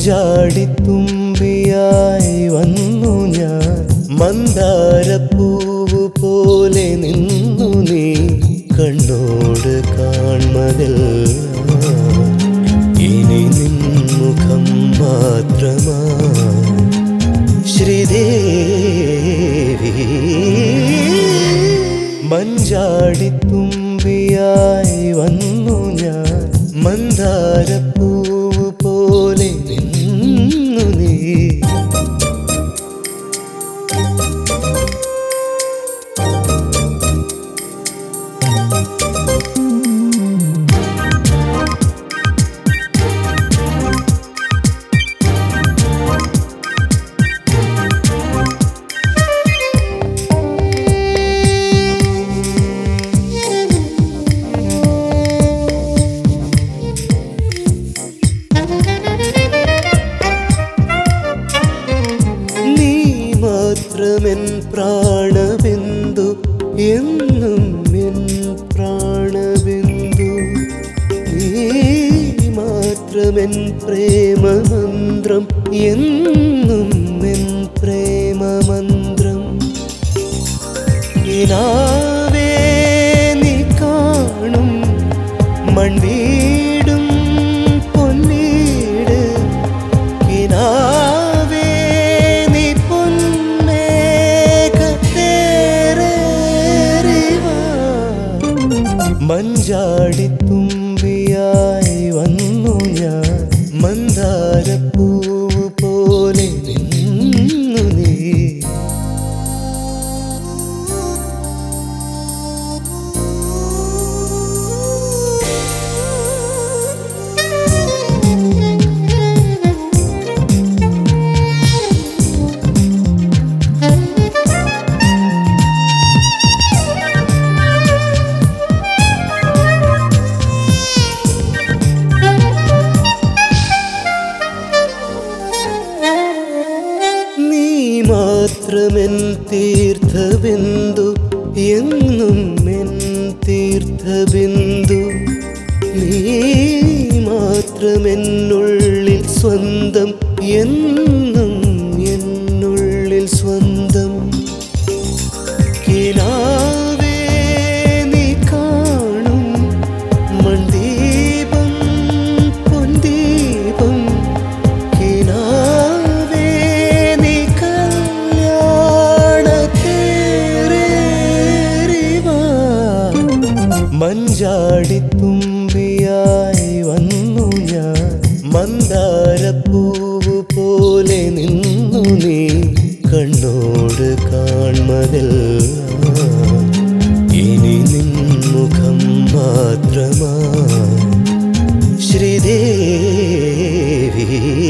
മഞ്ചാടിത്തുമ്പിയായി വന്നു ഞാൻ മന്ദാരപ്പൂവ് പോലെ നിന്നു നീ കണ്ണോട് കാൺമതെല്ലാം ഇനി നിൻമുഖം മാത്രമാ ശ്രീദേവി മഞ്ചാടിത്തുമ്പിയായി വന്നു ഞാൻ മന്ദാരപ്പൂവ് പോലെ നിന്നു നീ നീ മാത്രമെൻ പ്രാണബിന്ദു എന്നും എൻ പ്രാണബിന്ദു നീ മാത്രമെൻ പ്രേമമന്ത്രം എന്നും എൻ പ്രേമമന്ത്രം ഇനാവേ നീ കാണും മൺവീടും പൊന്നീട് കിനാവേ നീ പൊന്നേകത്തേറേറിവാ. മഞ്ചാടിത്തുമ്പിയായി വന്നു ഞാൻ മന്ദാരപ്പൂവ് പോലെ നിന്നു നീ നീ മാത്രമെൻ തീർത്ഥബിന്ദു എന്നും എൻ തീർത്ഥബിന്ദു നീ മാത്രമെന്നുള്ളിൽ സ്വന്തം എന്നും എന്നുള്ളിൽ സ്വന്തം കിനാവേ നീ കാണും മൺദീപം പൊൻദീപം കിനാവേ നീ കല്യാണത്തേറേറിവാ. മഞ്ചാടിത്തുമ്പിയായി വന്നു ഞാൻ മന്ദാരപ്പൂവ് പോലെ നിന്നു നീ കണ്ണോട് കാൺമതെല്ലാം ഇനി നിൻമുഖം മാത്രമാ ശ്രീദേവി